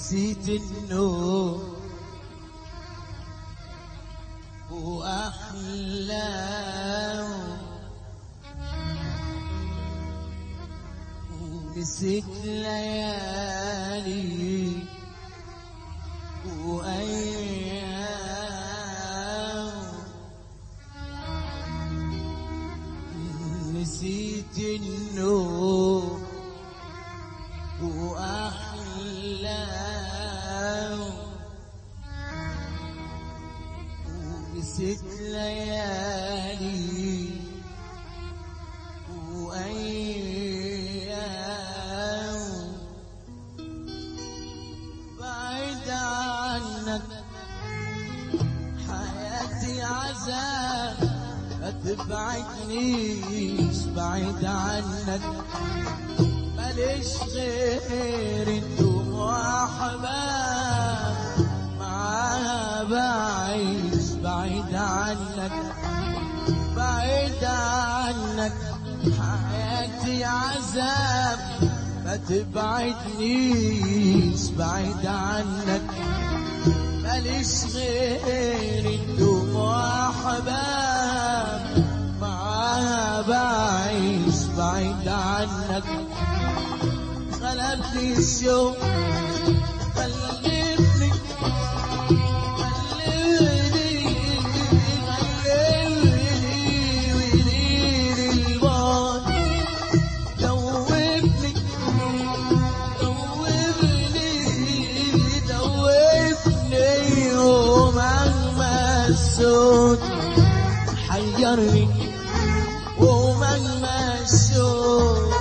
نسيت النوم وأحلام نسيت ليالي وأيام نسيت النوم وأحلام ونسيت ليالي وأيام بعيد عنك حياتي عذاب ما تبعدنيش بعيد عنك ماليش غير الدم واحباب معاها بعيش بعيد عنك بعيد عنك حياتي عذاب ما تبعدنيش بعيد عنك ماليش غير الدم واحباب معاها بعيش بعيد عنك غلبني الشوق غلبني غلبني غلبني وليل البار دوبني دوبني دوبني ومهما الصوت حيرني ومهما الشوق